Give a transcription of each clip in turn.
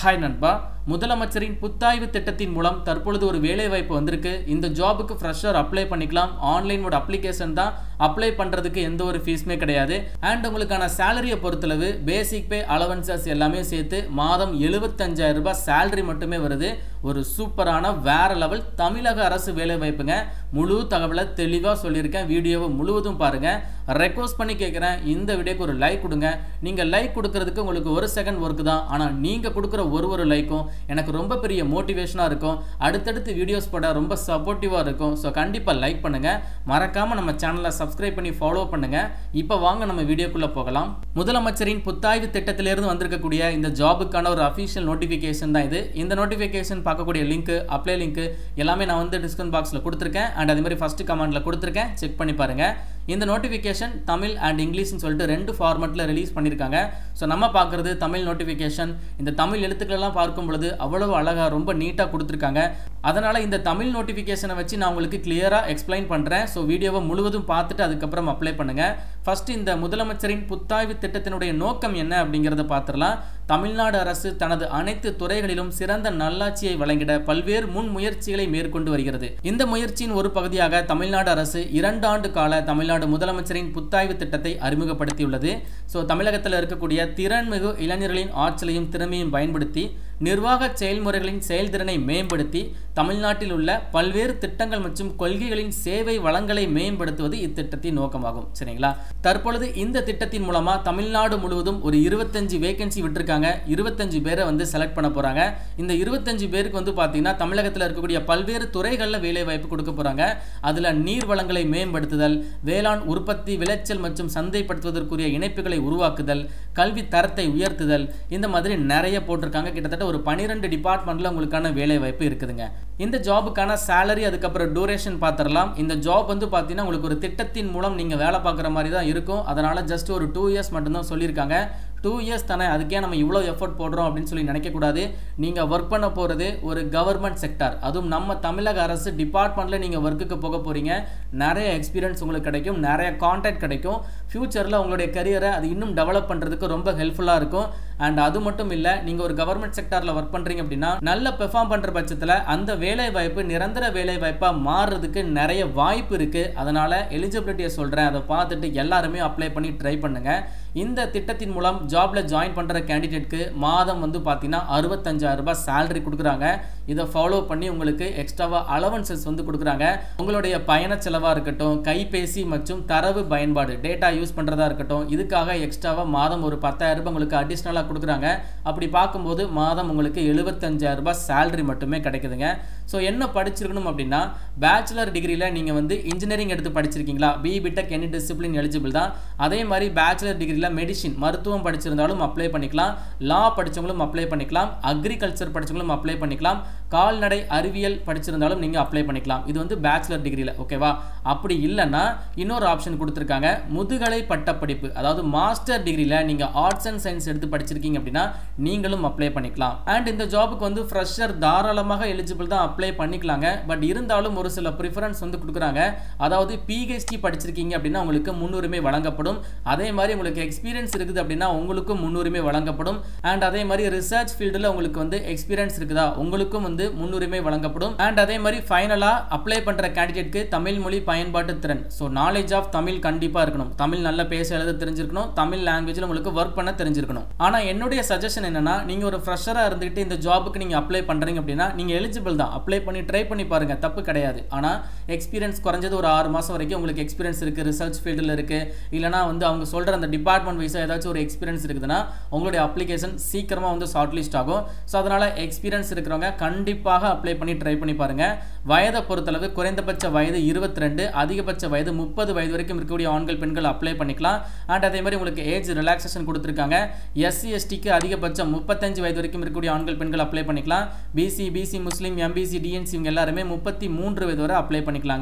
hi நண்பா முதலமைச்சரின் புத்தாய்வு திட்டத்தின் மூலம் தற்பொழுது ஒரு வேலைவாய்ப்பு வந்திருக்கு இந்த ஜாபுக்கு ஃப்ரெஷர் அப்ளை பண்ணிக்கலாம் ஆன்லைனோட அப்ளிகேஷன் தான் அப்ளை பண்ணுறதுக்கு எந்த ஒரு ஃபீஸுமே கிடையாது அண்ட் உங்களுக்கான சேலரியை பொறுத்தளவு பேசிக் பே அலவன்சஸ் எல்லாமே சேர்த்து மாதம் எழுபத்தஞ்சாயிரம் ரூபாய் சேலரி மட்டுமே வருது ஒரு சூப்பரான வேற லெவல் தமிழக அரசு வேலைவாய்ப்புங்க முழு தகவலை தெளிவாக சொல்லியிருக்கேன் வீடியோவை முழுவதும் பாருங்க ரெக்வஸ்ட் பண்ணி கேட்குறேன் இந்த வீடியோக்கு ஒரு லைக் கொடுங்க நீங்கள் லைக் கொடுக்கறதுக்கு உங்களுக்கு ஒரு செகண்ட் ஒர்க் தான் ஆனால் நீங்கள் கொடுக்குற ஒரு ஒரு லைக்கும் எனக்கு ரொம்ப பெரிய மோட்டிவேஷனாக இருக்கும் அடுத்தடுத்து வீடியோஸ் போட ரொம்ப சப்போர்ட்டிவாக இருக்கும் ஸோ கண்டிப்பாக லைக் பண்ணுங்கள் மறக்காமல் நம்ம சேனலை சப்ஸ்கிரைப் பண்ணி ஃபாலோ பண்ணுங்கள் இப்போ வாங்க நம்ம வீடியோக்குள்ளே போகலாம் முதலமைச்சரின் புத்தாய்வு திட்டத்திலிருந்து வந்திருக்கக்கூடிய இந்த ஜாபுக்கான ஒரு அஃபிஷியல் நோட்டிஃபிகேஷன் தான் இது இந்த நோட்டிஃபிகேஷன் பார்க்கக்கூடிய லிங்க் அப்ளை லிங்க் எல்லாமே நான் வந்து டிஸ்கிரிப்ஷன் பாக்ஸில் கொடுத்துருக்கேன் அண்ட் அதே மாதிரி ஃபஸ்ட்டு கமெண்ட்டில் கொடுத்துருக்கேன் செக் பண்ணி பாருங்கள் இந்த நோட்டிஃபிகேஷன் தமிழ் அண்ட் இங்கிலீஷ்னு சொல்லிட்டு ரெண்டு ஃபார்மெட்டில் ரிலீஸ் பண்ணியிருக்காங்க ஸோ நம்ம பார்க்குறது தமிழ் நோட்டிஃபிகேஷன் இந்த தமிழ் எழுத்துக்களெல்லாம் பார்க்கும் பொழுது அவ்வளவு அழகாக ரொம்ப நீட்டாக கொடுத்துருக்காங்க அதனால் இந்த தமிழ் நோட்டிஃபிகேஷனை வச்சு நான் உங்களுக்கு கிளியராக எக்ஸ்பிளைன் பண்ணுறேன் ஸோ வீடியோவை முழுவதும் பார்த்துட்டு அதுக்கப்புறம் அப்ளை பண்ணுங்கள் ஃபஸ்ட்டு இந்த முதலமைச்சரின் புத்தாய்வு திட்டத்தினுடைய நோக்கம் என்ன அப்படிங்கிறத பார்த்துடலாம் தமிழ்நாடு அரசு தனது அனைத்து துறைகளிலும் சிறந்த நல்லாட்சியை வழங்கிட பல்வேறு முன் முயற்சிகளை மேற்கொண்டு வருகிறது இந்த முயற்சியின் ஒரு பகுதியாக தமிழ்நாடு அரசு இரண்டு ஆண்டு கால தமிழ்நாடு முதலமைச்சரின் புத்தாய்வு திட்டத்தை அறிமுகப்படுத்தியுள்ளது ஸோ தமிழகத்தில் இருக்கக்கூடிய திறன்மிகு இளைஞர்களின் ஆற்றலையும் திறமையும் பயன்படுத்தி நிர்வாக செயல்முறைகளின் செயல்திறனை மேம்படுத்தி தமிழ்நாட்டில் உள்ள பல்வேறு திட்டங்கள் மற்றும் கொள்கைகளின் சேவை வளங்களை மேம்படுத்துவது இத்திட்டத்தின் நோக்கமாகும் சரிங்களா தற்பொழுது இந்த திட்டத்தின் மூலமா தமிழ்நாடு முழுவதும் ஒரு இருபத்தஞ்சு வேகன்சி விட்டுருக்காங்க இருபத்தஞ்சு பேரை வந்து செலக்ட் பண்ண போறாங்க இந்த இருபத்தஞ்சு பேருக்கு வந்து பார்த்தீங்கன்னா தமிழகத்தில் இருக்கக்கூடிய பல்வேறு துறைகளில் வேலை வாய்ப்பு கொடுக்க போறாங்க அதில் நீர் வளங்களை மேம்படுத்துதல் வேளாண் உற்பத்தி விளைச்சல் மற்றும் சந்தைப்படுத்துவதற்குரிய இணைப்புகளை உருவாக்குதல் கல்வி தரத்தை உயர்த்துதல் இந்த மாதிரி நிறைய போட்டிருக்காங்க கிட்டத்தட்ட ஒரு பனிரெண்டு டிபார்ட்மெண்ட்ல உங்களுக்கான வேலை வாய்ப்பு இருக்குதுங்க இந்த ஜாபுக்கான சேலரி அதுக்கப்புறம் டூரேஷன் பார்த்துடலாம் இந்த ஜாப் வந்து பார்த்தீங்கன்னா உங்களுக்கு ஒரு திட்டத்தின் மூலம் நீங்கள் வேலை பார்க்குற மாதிரி தான் இருக்கும் அதனால் ஜஸ்ட் ஒரு டூ இயர்ஸ் மட்டும்தான் சொல்லியிருக்காங்க டூ இயர்ஸ் தானே அதுக்கே நம்ம இவ்வளோ எஃபர்ட் போடுறோம் அப்படின்னு சொல்லி நினைக்கக்கூடாது நீங்கள் ஒர்க் பண்ண போகிறது ஒரு கவர்மெண்ட் செக்டார் அதுவும் நம்ம தமிழக அரசு டிபார்ட்மெண்ட்டில் நீங்கள் ஒர்க்குக்கு போக போகிறீங்க நிறைய எக்ஸ்பீரியன்ஸ் உங்களுக்கு கிடைக்கும் நிறைய கான்டாக்ட் கிடைக்கும் ஃப்யூச்சரில் உங்களுடைய கரியரை அது இன்னும் டெவலப் பண்ணுறதுக்கு ரொம்ப ஹெல்ப்ஃபுல்லாக இருக்கும் அண்ட் அது மட்டும் இல்லை நீங்கள் ஒரு கவர்மெண்ட் செக்டாரில் ஒர்க் பண்ணுறீங்க அப்படின்னா நல்ல பெர்ஃபார்ம் பண்ணுற பட்சத்தில் அந்த வேலை வாய்ப்பு நிரந்தர வேலை வாய்ப்பாக மாறுறதுக்கு நிறைய வாய்ப்பு இருக்குது அதனால் எலிஜிபிலிட்டியை சொல்கிறேன் அதை பார்த்துட்டு எல்லாருமே அப்ளை பண்ணி ட்ரை பண்ணுங்கள் இந்த திட்டத்தின் மூலம் ஜாபில் ஜாயின் பண்ணுற கேண்டிடேட்க்கு மாதம் வந்து பார்த்தீங்கன்னா அறுபத்தஞ்சாயிரம் ரூபாய் சேலரி கொடுக்குறாங்க இதை ஃபாலோ பண்ணி உங்களுக்கு எக்ஸ்ட்ராவாக அலவன்சஸ் வந்து கொடுக்குறாங்க உங்களுடைய பயண செலவாக இருக்கட்டும் கைபேசி மற்றும் தரவு பயன்பாடு டேட்டா யூஸ் பண்ணுறதா இருக்கட்டும் இதுக்காக எக்ஸ்ட்ராவாக மாதம் ஒரு பத்தாயிரம் ரூபாய் உங்களுக்கு அடிஷ்னலாக கொடுக்குறாங்க அப்படி பார்க்கும்போது மாதம் உங்களுக்கு எழுபத்தஞ்சாயிரம் ரூபாய் சேலரி மட்டுமே கிடைக்குதுங்க ஸோ என்ன படிச்சிருக்கணும் அப்படின்னா பேச்சுலர் டிகிரியில் நீங்கள் வந்து இன்ஜினியரிங் எடுத்து படிச்சிருக்கீங்களா B BTech any discipline eligible தான் அதே மாதிரி பேச்சுலர் டிகிரியில் மெடிசின் மருத்துவம் படிச்சிருந்தாலும் அப்ளை பண்ணிக்கலாம் லா படித்தவங்களும் அப்ளை பண்ணிக்கலாம் அக்ரிகல்ச்சர் படித்தவங்களும் அப்ளை பண்ணிக்கலாம் கால்நடை அறிவியல் படிச்சிருந்தாலும் நீங்கள் அப்ளை பண்ணிக்கலாம் இது வந்து பேச்சுலர் டிகிரியில் ஓகேவா அப்படி இல்லைன்னா இன்னொரு ஆப்ஷன் கொடுத்துருக்காங்க முதுகலை பட்டப்படிப்பு அதாவது மாஸ்டர் டிகிரியில் நீங்கள் ஆர்ட்ஸ் அண்ட் சயின்ஸ் எடுத்து படிச்சிருக்கீங்க அப்படின்னா நீங்களும் அப்ளை பண்ணிக்கலாம் அண்ட் இந்த ஜாபுக்கு வந்து ஃப்ரெஷர் தாராளமாக எலிஜிபிள் தான் அப்ளை பண்ணிக்கலாங்க பட் இருந்தாலும் ஒரு சில ப்ரிஃபரன்ஸ் வந்து கொடுக்குறாங்க அதாவது பிஹெச்டி படிச்சிருக்கீங்க அப்படின்னா உங்களுக்கு முன்னுரிமை வழங்கப்படும் அதே மாதிரி உங்களுக்கு எக்ஸ்பீரியன்ஸ் இருக்குது அப்படின்னா உங்களுக்கும் முன்னுரிமை வழங்கப்படும் அண்ட் அதே மாதிரி ரிசர்ச் ஃபீல்டில் உங்களுக்கு வந்து எக்ஸ்பீரியன்ஸ் இருக்குதா உங்களுக்கும் வந்து முன்னுரிமை வழங்கப்படும் அண்ட் அதே மாதிரி ஃபைனலாக அப்ளை பண்ணுற கேண்டிடேட்க்கு தமிழ் மொழி பயன்பாட்டு திறன் ஸோ நாலேஜ் ஆஃப் தமிழ் கண்டிப்பாக இருக்கணும் தமிழ் நல்லா பேச எழுத தெரிஞ்சிருக்கணும் தமிழ் லாங்குவேஜில் உங்களுக்கு ஒர்க் பண்ண தெரிஞ்சிருக்கணும் ஆனால் என்னுடைய சஜஷன் என்னன்னா நீங்கள் ஒரு ஃப்ரெஷராக இருந்துகிட்டு இந்த ஜாபுக்கு நீங்கள் அப்ளை பண்ணுறீங்க அப்படின்னா நீங்கள் எலிஜிபிள் தான் அப்ளை பண்ணி ட்ரை பண்ணி பாருங்க தப்பு கிடையாது ஆனால் எக்ஸ்பீரியன்ஸ் குறைஞ்சது ஒரு ஆறு மாதம் வரைக்கும் உங்களுக்கு எக்ஸ்பீரியன்ஸ் இருக்குது ரிசர்ச் ஃபீல்டில் இருக்குது இல்லைனா வந்து அவங்க சொல்கிற அந்த டிபார்ட்மெண்ட் வைஸாக ஏதாச்சும் ஒரு எக்ஸ்பீரியன்ஸ் இருக்குதுன்னா உங்களுடைய அப்ளிகேஷன் சீக்கிரமாக வந்து ஷார்ட் லிஸ்ட் ஆகும் ஸோ அதனால் எக்ஸ்பீரியன்ஸ் இருக்கிறவங்க கண்டிப்பாக அப்ளை பண்ணி ட்ரை பண்ணி பாருங்கள் வயதை பொறுத்தளவு குறைந்தபட்ச வயது இருபத்தி ரெண்டு அதிகபட்ச வயது முப்பது வயது வரைக்கும் இருக்கக்கூடிய ஆண்கள் பெண்கள் அப்ளை பண்ணிக்கலாம் அண்ட் அதே மாதிரி உங்களுக்கு ஏஜ் ரிலாக்ஸேஷன் கொடுத்துருக்காங்க எஸ்சி எஸ்டிக்கு அதிகபட்சம் முப்பத்தஞ்சு வயது வரைக்கும் இருக்கக்கூடிய ஆண்கள் பெண்கள் அப்ளை பண்ணிக்கலாம் பிசி பிசி முஸ்லீம் எம்பிசி டிஎன்சி இவங்க எல்லாருமே முப்பத்தி மூன்று வயது வரை அப்ளை பண்ணிக்கலாங்க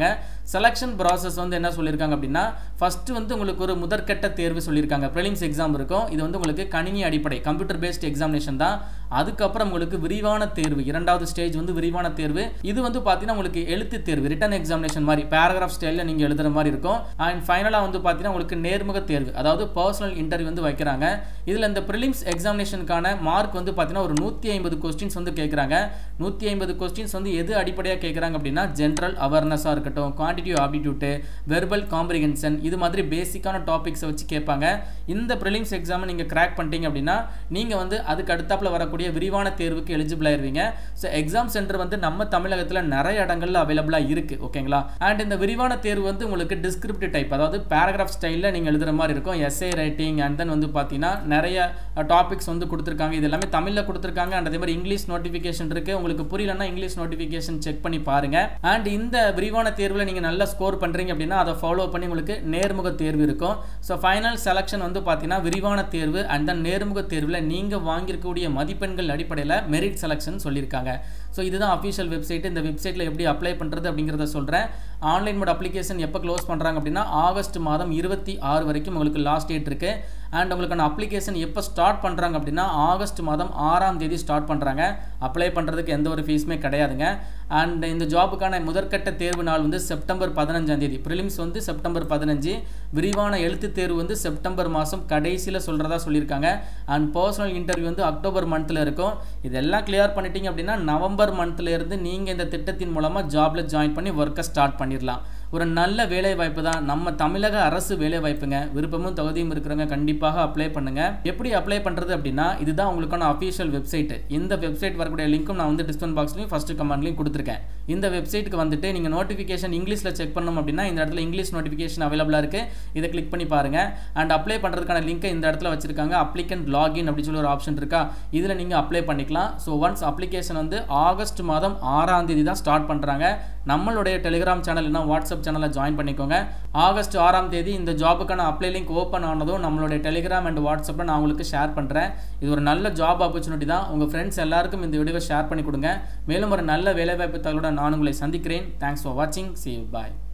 செலெக்ஷன் ப்ராசஸ் வந்து என்ன சொல்லியிருக்காங்க அப்படின்னா ஃபர்ஸ்ட் வந்து உங்களுக்கு ஒரு முதற்கட்ட தேர்வு சொல்லியிருக்காங்க ப்ரிலிம்ஸ் எக்ஸாம் இருக்கும் இது வந்து உங்களுக்கு கணினி அடிப்படை கம்ப்யூட்டர் பேஸ்ட் எக்ஸாமினேஷன் தான் அதுக்கப்புறம் உங்களுக்கு விரிவான தேர்வு இரண்டாவது ஸ்டேஜ் வந்து விரிவான தேர்வு இது வந்து பார்த்தீங்கன்னா உங்களுக்கு எழுத்து தேர்வு ரிட்டன் எக்ஸாமினேஷன் மாதிரி பேராகிராஃப் ஸ்டைலில் நீங்கள் எழுதுற மாதிரி இருக்கும் அண்ட் ஃபைனலாக வந்து பார்த்தீங்கன்னா உங்களுக்கு நேர்முக தேர்வு அதாவது பர்சனல் இன்டர்வியூ வந்து வைக்கிறாங்க இதில் இந்த ப்ரிலிம்ஸ் எக்ஸாமினேஷனுக்கான மார்க் வந்து பார்த்தீங்கன்னா ஒரு நூற்றி ஐம்பது கொஸ்டின்ஸ் வந்து கேட்குறாங்க நூற்றி ஐம்பது கொஸ்டின்ஸ் வந்து எது அடிப்படையாக கேட்குறாங்க அப்படின்னா ஜென்ரல் அவேர்னஸாக இருக்கட்டும் குவான்டிட்டிவ் ஆப்டிடியூட்டு வெர்பல் காம்ப்ரிஹென்ஷன் இது மாதிரி பேசிக்கான டாபிக்ஸை வச்சு கேட்பாங்க இந்த ப்ரிலிம்ஸ் எக்ஸாமை நீங்கள் கிராக் பண்ணிட்டீங்க அப்படின்னா நீங்கள் வந்து அதுக்கு அடுத்தாப்புல வரக்கூடிய விரிவான தேர்வுக்கு எலிஜிபிள் ஆயிருவீங்க ஸோ எக்ஸாம் சென்டர் வந்து நம்ம தமிழகத்தில் நிறைய இடங்கள்ல அவைலபிளாக இருக்குது ஓகேங்களா அண்ட் இந்த விரிவான தேர்வு வந்து உங்களுக்கு டிஸ்கிரிப்டிவ் டைப் அதாவது பேராகிராஃப் ஸ்டைலில் நீங்கள் எழுதுற மாதிரி இருக்கும் எஸ்ஏ ரைட்டிங் அண்ட் தென் வந்து பார்த்தீங்கன்னா நிறைய டாபிக்ஸ் வந்து கொடுத்துருக்காங்க இது எல்லாமே தமிழில் கொடுத்துருக்காங்க அண்ட் அதே மாதிரி இங்கிலீஷ் நோட்டிஃபிகேஷன் இருக்குது உங்களுக்கு புரியலன்னா இங்கிலீஷ் நோட்டிஃபிகேஷன் செக் பண்ணி பாருங்க அண்ட் இந்த விரிவான தேர்வில் நீங்கள் நல்லா ஸ்கோர் பண்ணுறீங்க அப்படின்னா அதை ஃபாலோ பண்ணி உங்களுக்கு நேர்முக தேர்வு இருக்கும் ஸோ ஃபைனல் செலெக்ஷன் வந்து பார்த்தீங்கன்னா விரிவான தேர்வு அண்ட் தென் நேர்முக தேர்வில் நீங்கள் வாங்கியிருக்கக்கூடிய மதிப்பெண்கள் அடிப்படையில் மெரிட் செலெக்ஷன் சொல்லியிருக்காங்க ஸோ இதுதான் அஃபிஷியல் வெப்சைட் இந்த வெப்சைட்டில் எப்படி அப்ளை பண்ணுறது அப்படிங்கிறத சொல்கிறேன் ஆன்லைன் மோட் அப்ளிகேஷன் எப்போ க்ளோஸ் பண்ணுறாங்க அப்படின்னா ஆகஸ்ட் மாதம் இருபத்தி ஆறு வரைக்கும் உங்களுக்கு லாஸ்ட் டேட் இருக்குது அண்ட் உங்களுக்கான அப்ளிகேஷன் எப்போ ஸ்டார்ட் பண்ணுறாங்க அப்படின்னா ஆகஸ்ட் மாதம் ஆறாம் தேதி ஸ்டார்ட் பண்ணுறாங்க அப்ளை பண்ணுறதுக்கு எந்த ஒரு ஃபீஸுமே கிடையாதுங்க அண்ட் இந்த ஜாபுக்கான முதற்கட்ட தேர்வு நாள் வந்து செப்டம்பர் பதினஞ்சாம் தேதி ப்ரிலிம்ஸ் வந்து செப்டம்பர் பதினஞ்சு விரிவான எழுத்து தேர்வு வந்து செப்டம்பர் மாதம் கடைசியில் சொல்கிறதா சொல்லியிருக்காங்க அண்ட் பர்சனல் இன்டர்வியூ வந்து அக்டோபர் மந்தில் இருக்கும் இதெல்லாம் கிளியர் பண்ணிட்டீங்க அப்படின்னா நவம்பர் மந்த்ல இருந்து நீங்கள் இந்த திட்டத்தின் மூலமாக ஜாபில் ஜாயின் பண்ணி ஒர்க்கை ஸ்டார்ட் பண்ணிடலாம் ஒரு நல்ல வேலை வாய்ப்பு தான் நம்ம தமிழக அரசு வேலை வாய்ப்புங்க விருப்பமும் தகுதியும் இருக்கிறவங்க கண்டிப்பாக அப்ளை பண்ணுங்க எப்படி அப்ளை பண்ணுறது அப்படின்னா இதுதான் உங்களுக்கான அஃபிஷியல் வெப்சைட் இந்த வெப்சைட் வரக்கூடிய லிங்க்கும் நான் வந்து டிஸ்கவுண்ட் பாக்ஸ்லையும் ஃபர்ஸ்ட் கமெண்ட்லையும் கொடுத்துருக்கேன் இந்த வெப்சைட்டுக்கு வந்துட்டு நீங்கள் நோட்டிஃபிகேஷன் இங்கிலீஷில் செக் பண்ணணும் அப்படின்னா இந்த இடத்துல இங்கிலீஷ் நோட்டிஃபிகேஷன் அவைலபிளாக இருக்குது இதை கிளிக் பண்ணி பாருங்க அண்ட் அப்ளை பண்ணுறதுக்கான லிங்கை இந்த இடத்துல வச்சிருக்காங்க அப்ளிகண்ட் லாகின் அப்படி சொல்லி ஒரு ஆப்ஷன் இருக்கா இதில் நீங்கள் அப்ளை பண்ணிக்கலாம் ஸோ ஒன்ஸ் அப்ளிகேஷன் வந்து ஆகஸ்ட் மாதம் ஆறாம் தேதி தான் ஸ்டார்ட் பண்ணுறாங்க நம்மளுடைய டெலிகிராம் சேனல் இல்லைனா வாட்ஸ்அப் சேனலில் ஜாயின் பண்ணிக்கோங்க ஆகஸ்ட் ஆறாம் தேதி இந்த ஜாபுக்கான அப்ளை லிங்க் ஓப்பன் ஆனதும் நம்மளுடைய டெலிகிராம் அண்ட் வாட்ஸ்அப்பில் நான் உங்களுக்கு ஷேர் பண்ணுறேன் இது ஒரு நல்ல ஜாப் ஆப்பர்ச்சுனிட்டி தான் உங்கள் ஃப்ரெண்ட்ஸ் எல்லாருக்கும் இந்த வீடியோவை ஷேர் பண்ணி கொடுங்க மேலும் ஒரு நல்ல வேலைவாய்ப்பு தகவலோட நான் உங்களை சந்திக்கிறேன் தேங்க்ஸ் ஃபார் வாட்சிங் சி பாய்